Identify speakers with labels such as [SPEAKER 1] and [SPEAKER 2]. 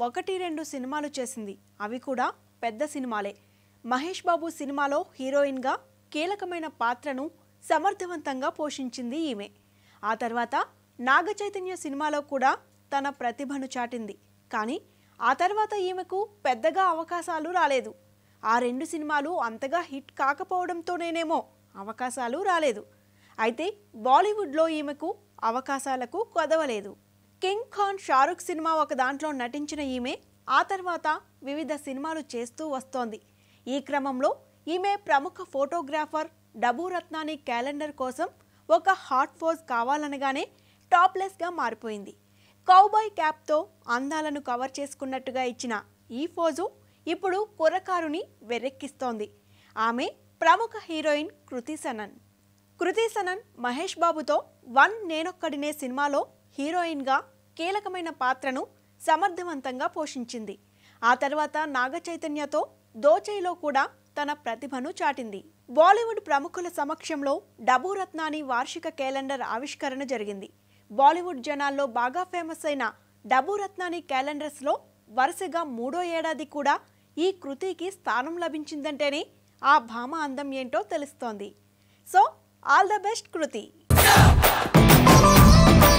[SPEAKER 1] ఒకటి రెండు సినిమాలు చేసింది అవి కూడా పెద్ద సినిమాలే మహేష్ బాబు సినిమాలో హీరోయిన్గా కీలకమైన పాత్రను సమర్థవంతంగా పోషించింది ఈమె ఆ తర్వాత నాగ చైతన్య సినిమాలో కూడా తన ప్రతిభను చాటింది కానీ ఆ తర్వాత ఈమెకు పెద్దగా అవకాశాలు రాలేదు ఆ రెండు సినిమాలు అంతగా హిట్ కాకపోవడంతోనేనేమో అవకాశాలు రాలేదు అయితే బాలీవుడ్లో ఈమెకు అవకాశాలకు కొదవలేదు కింగ్ ఖాన్ షారుఖ్ సినిమా ఒక దాంట్లో నటించిన ఈమె ఆ తర్వాత వివిధ సినిమాలు చేస్తూ వస్తోంది ఈ క్రమంలో ఈమె ప్రముఖ ఫోటోగ్రాఫర్ డబూ రత్నాని క్యాలెండర్ కోసం ఒక హాట్ ఫోజ్ కావాలనగానే టాప్లెస్గా మారిపోయింది కౌబాయ్ క్యాప్తో అందాలను కవర్ చేసుకున్నట్టుగా ఇచ్చిన ఈ ఫోజు ఇప్పుడు కుర్రకారుని వెర్రెక్కిస్తోంది ఆమె ప్రముఖ హీరోయిన్ కృతి సనన్ కృతి సనన్ మహేష్ బాబుతో వన్ నేనొక్కడినే సినిమాలో హీరోయిన్గా కీలకమైన పాత్రను సమర్థవంతంగా పోషించింది ఆ తర్వాత నాగ చైతన్యతో దోచైలో కూడా తన ప్రతిభను చాటింది బాలీవుడ్ ప్రముఖుల సమక్షంలో డబూ రత్నాని వార్షిక క్యాలెండర్ ఆవిష్కరణ జరిగింది బాలీవుడ్ జనాల్లో బాగా ఫేమస్ అయిన డబూ రత్నాని క్యాలెండర్స్లో వరుసగా మూడో ఏడాది కూడా ఈ కృతికి స్థానం లభించిందంటేనే ఆ భామ అందం ఏంటో తెలుస్తోంది so all the best Kriti